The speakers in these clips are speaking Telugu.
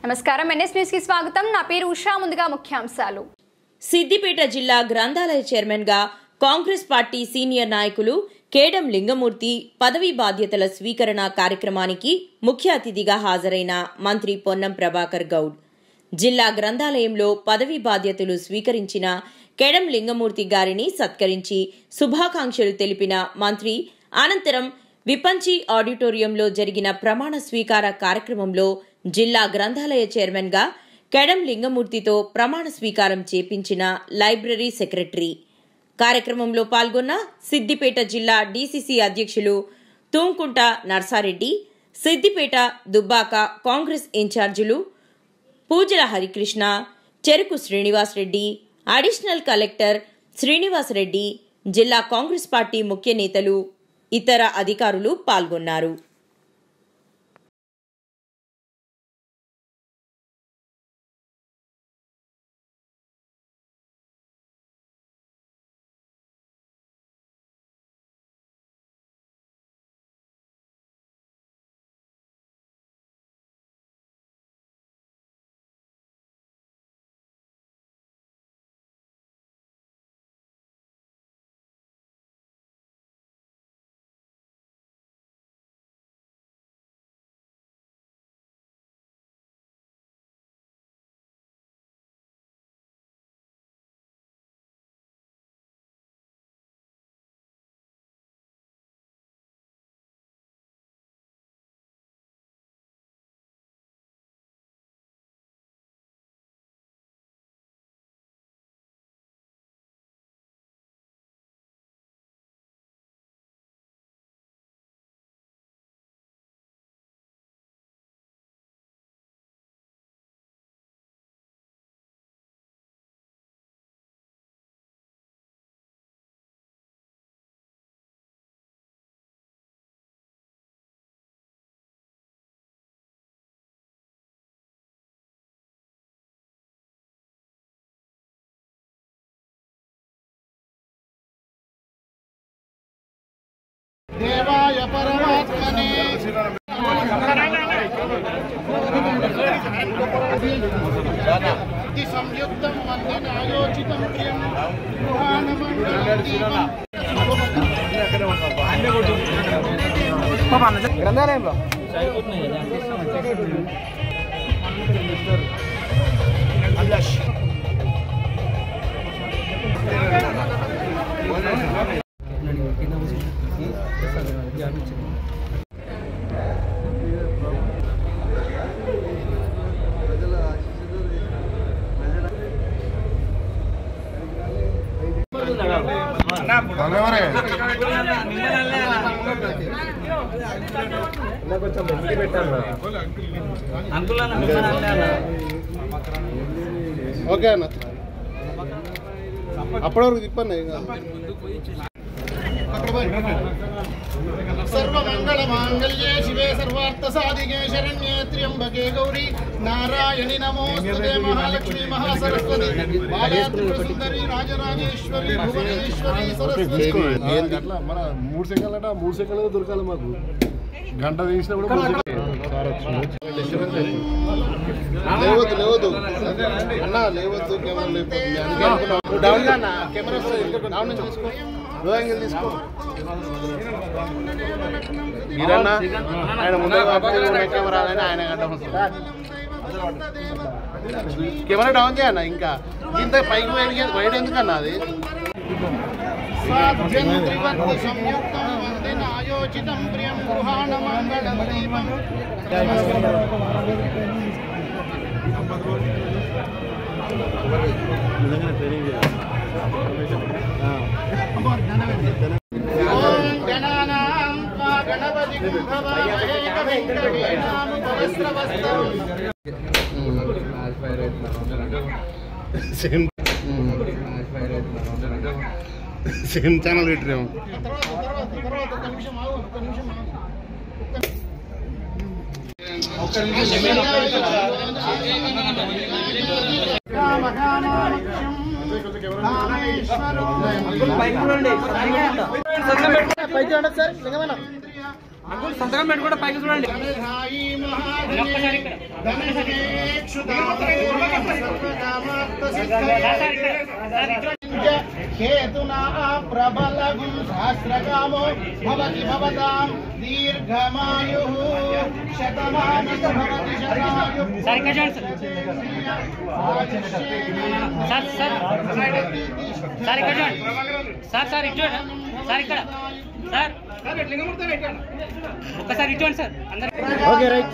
నమస్కారం ఎన్ఎస్ న్యూస్ కి స్వాగతం నా పేరు ఉషా ముందుగా ముఖ్యాంశాలు సిద్దిపేట జిల్లా గ్రంథాలయ చైర్మన్ గా కాంగ్రెస్ పార్టీ సీనియర్ నాయకులు కేడం లింగమూర్తి పదవీ బాధ్యతల స్వీకరణ కార్యక్రమానికి ముఖ్య అతిథిగా హాజరైన మంత్రి పొన్నం ప్రభాకర్ గౌడ్ జిల్లా గ్రంథాలయంలో పదవీ బాధ్యతలు స్వీకరించిన కేడం లింగమూర్తి గారిని సత్కరించి శుభాకాంక్షలు తెలిపిన మంత్రి అనంతరం విపంచి ఆడిటోరియంలో జరిగిన ప్రమాణ స్వీకార కార్యక్రమంలో జిల్లా గ్రంథాలయ చైర్మన్ గా కెడం లింగమూర్తితో ప్రమాణ స్వీకారం చేపించిన లైబ్రరీ సెక్రటరీ కార్యక్రమంలో పాల్గొన్న సిద్దిపేట జిల్లా డీసీసీ అధ్యక్షులు తూంకుంట నర్సారెడ్డి సిద్దిపేట దుబ్బాక కాంగ్రెస్ ఇన్ఛార్జీలు పూజల హరికృష్ణ చెరుకు శ్రీనివాసరెడ్డి అడిషనల్ కలెక్టర్ శ్రీనివాసరెడ్డి జిల్లా కాంగ్రెస్ పార్టీ ముఖ్య నేతలు ఇతర అధికారులు పాల్గొన్నారు దేవాయ పరమాత్మనే ఇది సంయుక్తం వందనాయోచితం ప్రియం గృహాణమండలం దీపం గ్రంథాలయంలో ఓకే అన్న అప్పటి వరకు తిప్పండి సర్వమంగళ మాంగళ్యే శివే సర్వార్థ సాధికే శరణ్యే త్ర్యంబకే గౌరీ నారాయణి నమోస్తుతే మహాలక్ష్మి మహాసరస్వతి బాలాత్రిపుర సుందరి రాజరాజేశ్వరి భువనేశ్వరి సరస్వతి అట్లా మన మూడు సెకండ్లు అంటే మూడు సెకండ్లు దొరకాలి మాకు గంట తీసినా కూడా మూడు సెకండ్లు. లేవద్దు లేవద్దు అన్న లేవద్దు కెమెరా లేకపోతే డౌన్ అన్న కెమెరా వస్తుంది డౌన్ నుంచి తీసుకో లో యాంగిల్ తీసుకో మీరన్నా ఆయన ముందు కెమెరా అని ఆయన గడ్డం కెమెరా డౌన్ చేయన్న ఇంకా ఇంత పైకి వైడ్ వైడ్ ఎందుకన్నా అది ఆయోచితం ప్రియం గృహాణ మంగళం దీపం ఓం గణానాం త్వా గణపతిం భవామహే కవిం కవీనాముపవస్త్రవస్త్రం. సేమ్ సేమ్ ఛానల్ పెట్టినాము సంతకం పెట్టి కూడా పైకి చూడండి ధనధాయి మహాధనే ధనధనేక్షుదామోర్వకామాత్మసిద్ధయే హేతునా ప్రబలగుం సహస్రకామో భవతి భవతాం దీర్ఘమాయుః శతమానస భవతి శతాయుః సార్ ఇక్కడ చూడండి సార్ సార్ సార్ ఇక్కడ చూడండి సార్ సార్ ఇటు చూడండి సార్ ఇక్కడ సార్ ఒక్కసారి ఇటు చూడండి సార్ అందరు ఓకే రైట్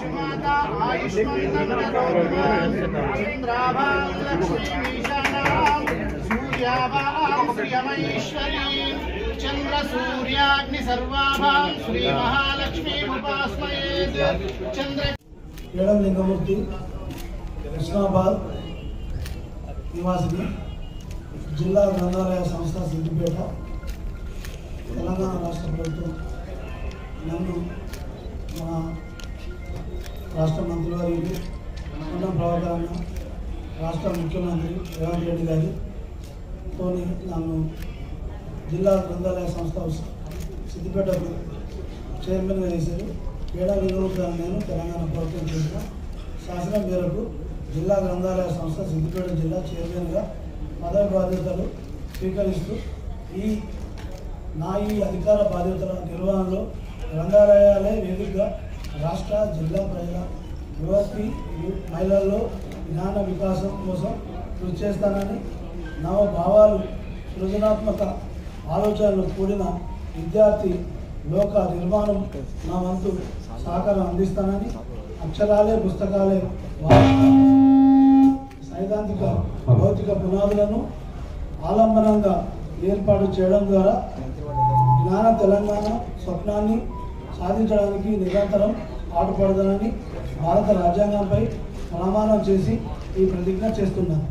చంద్ర సూర్యాగ్ని సర్వాభాం శ్రీ మహాలక్ష్మీ ఉపాస్మయేత్ చంద్ర ఏడం లింగమూర్తి కృష్ణాబాద్ నివాసిని జిల్లా గ్రంథాలయ సంస్థ సిద్దిపేట తెలంగాణ రాష్ట్ర ప్రభుత్వం నన్ను మా రాష్ట్ర మంత్రివర్యులు పొన్నం ప్రభాకరణ రాష్ట్ర ముఖ్యమంత్రి రేవంత్ రెడ్డి గారి తోని నన్ను జిల్లా గ్రంథాలయ సంస్థ సిద్దిపేటకు చైర్మన్గా చేశారు ఏడాది నియోజకవర్గం నేను తెలంగాణ ప్రభుత్వం చేసిన శాసనం మేరకు జిల్లా గ్రంథాలయ సంస్థ సిద్దిపేట జిల్లా చైర్మన్గా పదవి బాధ్యతలు స్వీకరిస్తూ ఈ నా ఈ అధికార బాధ్యతల నిర్వహణలో గ్రంథాలయాలే వేదికగా రాష్ట్ర జిల్లా ప్రజల యువతి యు- మహిళల్లో జ్ఞాన వికాసం కోసం కృషి చేస్తానని నవ భావాలు సృజనాత్మక ఆలోచనలు కూడిన విద్యార్థి లోక నిర్మాణం నా వంతు సహకారం అందిస్తానని అక్షరాలే పుస్తకాలే వా- సైద్ధాంతిక భౌతిక పునాదులను ఆలంబనంగా ఏర్పాటు చేయడం ద్వారా జ్ఞాన తెలంగాణ స్వప్నాన్ని సాధించడానికి నిరంతరం పాటుపడదనని భారత రాజ్యాంగంపై ప్రమాణం చేసి ఈ ప్రతిజ్ఞ చేస్తున్నాను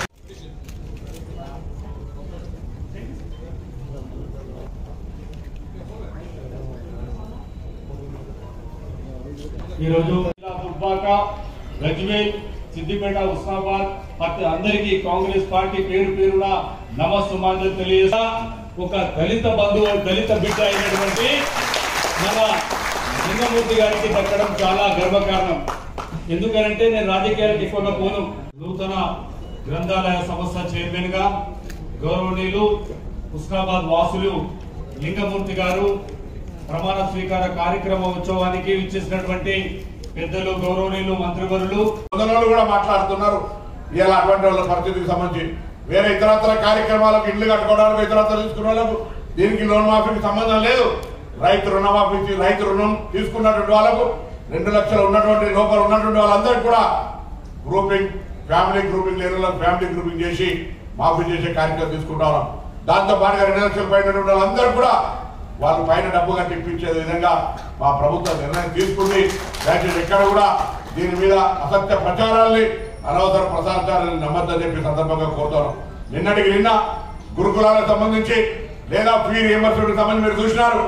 ఈరోజు జిల్లా దుబ్బాక గజ్వేల్ సిద్దిపేట ఉస్మాబాద్ ప్రతి అందరికీ కాంగ్రెస్ పార్టీ పేరు పేరున నమస్సుమాంజలు తెలియజేస్తా ఒక దళిత బంధువు దళిత బిడ్డ అయినటువంటి మన లింగమూర్తి గారికి దక్కడం చాలా గర్వకారణం ఎందుకనంటే నేను రాజకీయాలకు ఎక్కువగా పోను నూతన గ్రంథాలయ సంస్థ చైర్మన్ గా గౌరవనీయులు ఉస్మాబాద్ వాసులు లింగమూర్తి గారు ప్రమాణ స్వీకార కార్యక్రమ ఉత్సవానికి ఇచ్చేసినటువంటి పెద్దలు గౌరవనీయులు మంత్రివరులు కొందరు కూడా మాట్లాడుతున్నారు ఇలా అటువంటి వాళ్ళ పరిస్థితికి సంబంధించి వేరే ఇతరత్ర కార్యక్రమాలకు ఇల్లు కట్టుకోవడానికి ఇతరత్ర తీసుకున్న వాళ్ళకు దీనికి లోన్ మాఫీకి సంబంధం లేదు రైతు రుణమాఫీ ఇచ్చి రైతు రుణం తీసుకున్నటువంటి వాళ్ళకు రెండు లక్షలు ఉన్నటువంటి లోపల ఉన్నటువంటి వాళ్ళందరికీ కూడా గ్రూపింగ్ ఫ్యామిలీ గ్రూపింగ్ లేని వాళ్ళకి ఫ్యామిలీ గ్రూపింగ్ చేసి మాఫీ చేసే కార్యక్రమం తీసుకుంటా ఉన్నాం దాంతో పాటుగా రెండు లక్షల పైన వాళ్ళందరూ కూడా వాళ్ళ పైన డబ్బు కట్టి ఇప్పించే విధంగా మా ప్రభుత్వం నిర్ణయం తీసుకుంది దయచేసి ఎక్కడ కూడా దీని మీద అసత్య ప్రచారాల్ని అనవసర ప్రచారాలను నమ్మద్దని చెప్పి సందర్భంగా కోరుతాను నిన్నటికి నిన్న గురుకులాలకు సంబంధించి లేదా ఫీ రియంబర్స్మెంట్ సంబంధించి మీరు చూసినారు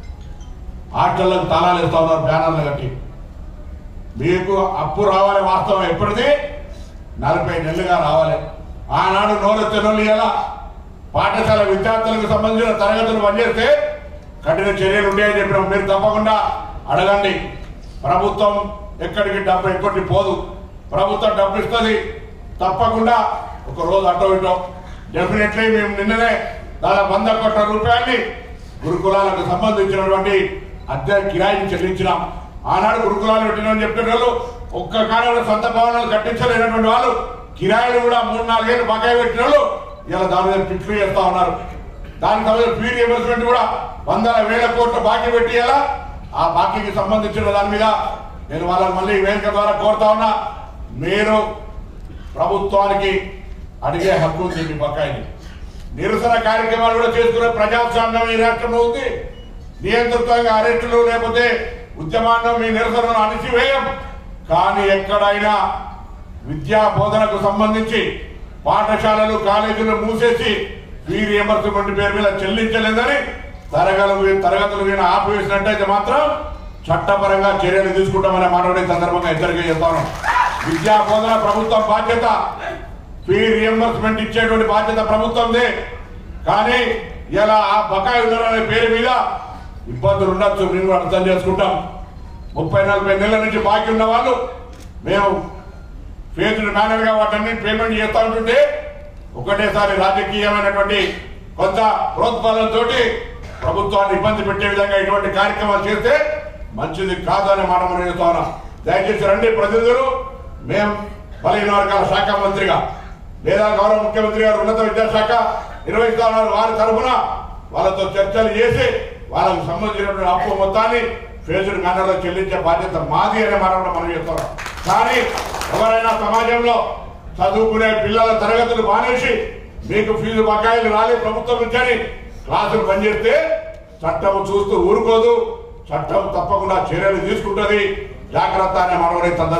ఆటలకు తాళాలు వేస్తా ఉన్నారు బ్యానర్లు కట్టి మీకు అప్పు రావాలి వాస్తవం ఎప్పటిది నలభై నెలలుగా రావాలి ఆనాడు నోరెత్తే నోళ్ళు ఇలా పాఠశాల విద్యార్థులకు సంబంధించిన తరగతులు పనిచేస్తే కఠిన చర్యలు ఉన్నాయని చెప్పినాం మీరు తప్పకుండా అడగండి ప్రభుత్వం ఎక్కడికి డబ్బు ఎక్కడికి పోదు ప్రభుత్వం డబ్బు ఇస్తుంది తప్పకుండా ఒక రోజు అటో ఇటో డెఫినెట్లీ మేము నిన్ననే దాదాపు వంద కోట్ల రూపాయల్ని గురుకులాలకు సంబంధించినటువంటి అద్దె కిరాయిని చెల్లించినాం ఆనాడు గురుకులాలు పెట్టినని చెప్పిన వాళ్ళు ఒక్క కాలంలో సొంత భవనాలు కట్టించలేనటువంటి వాళ్ళు కిరాయిలు కూడా మూడు నాలుగేళ్ళు బకాయి పెట్టిన వాళ్ళు ఇలా దాని మీద పిట్లు చేస్తా ఉన్నారు దానికి సంబంధించిన ఫీ రియంబర్స్మెంట్ కూడా వందల వేల కోట్ల బాకీ పెట్టి ఇలా ఆ బాకీకి సంబంధించిన దాని మీద నేను వాళ్ళని మళ్ళీ ఈ వేదిక ద్వారా కోరుతా ఉన్నా మీరు ప్రభుత్వానికి అడిగే హక్కు ఉంది మీ బకాయిని నిరసన కార్యక్రమాలు కూడా చేసుకునే ప్రజాస్వామ్యం ఈ రాష్ట్రంలో ఉంది నియంత్రితంగా అరెస్టులు లేకపోతే ఉద్యమాన్ని మీ నిరసనను అణిచివేయం కానీ ఎక్కడైనా విద్యా బోధనకు సంబంధించి పాఠశాలలు కాలేజీలు మూసేసి ఫీ రియంబర్స్మెంట్ పేరు మీద చెల్లించలేదని తరగతులు తరగతులు మీద ఆపివేసినట్టయితే మాత్రం చట్టపరంగా చర్యలు తీసుకుంటామనే మానవుడి సందర్భంగా హెచ్చరిక చేస్తాను విద్యా బోధన ప్రభుత్వం బాధ్యత ఫీ రియంబర్స్మెంట్ ఇచ్చేటువంటి బాధ్యత ప్రభుత్వందే కానీ ఇలా ఆ బకాయి ఉన్నారనే పేరు మీద ఇబ్బందులు ఉండొచ్చు మేము కూడా అర్థం చేసుకుంటాం ముప్పై నలభై నెలల నుంచి బాకీ ఉన్న వాళ్ళు మేము ఫేజ్డ్ మేనర్ గా వాటన్ని పేమెంట్ చేస్తా ఉంటుంటే ఒకటేసారి రాజకీయమైనటువంటి కొంత ప్రోత్సాహంతో ప్రభుత్వాన్ని ఇబ్బంది పెట్టే విధంగా ఇటువంటి కార్యక్రమాలు చేస్తే మంచిది కాదు అని మాట మనం చేస్తా ఉన్నాం దయచేసి రండి ప్రతినిధులు మేము బలహీన వర్గాల శాఖ మంత్రిగా లేదా గౌరవ ముఖ్యమంత్రి గారు ఉన్నత విద్యాశాఖ నిర్వహిస్తా ఉన్నారు వారి తరఫున వాళ్ళతో చర్చలు చేసి వాళ్ళకు సంబంధించినటువంటి అప్పు మొత్తాన్ని ఫేజ్డ్ మేనర్లో చెల్లించే బాధ్యత మాది అనే మాట కూడా మనం చెప్తున్నాం కానీ ఎవరైనా సమాజంలో చదువుకునే పిల్లల తరగతులు మానేసి మీకు ఫీజు బకాయిలు రాలే ప్రభుత్వం నుంచి అని క్లాసులు పనిచేస్తే చట్టం చూస్తూ ఊరుకోదు చట్టం తప్పకుండా చర్యలు తీసుకుంటుంది జాగ్రత్త అనే మనవడే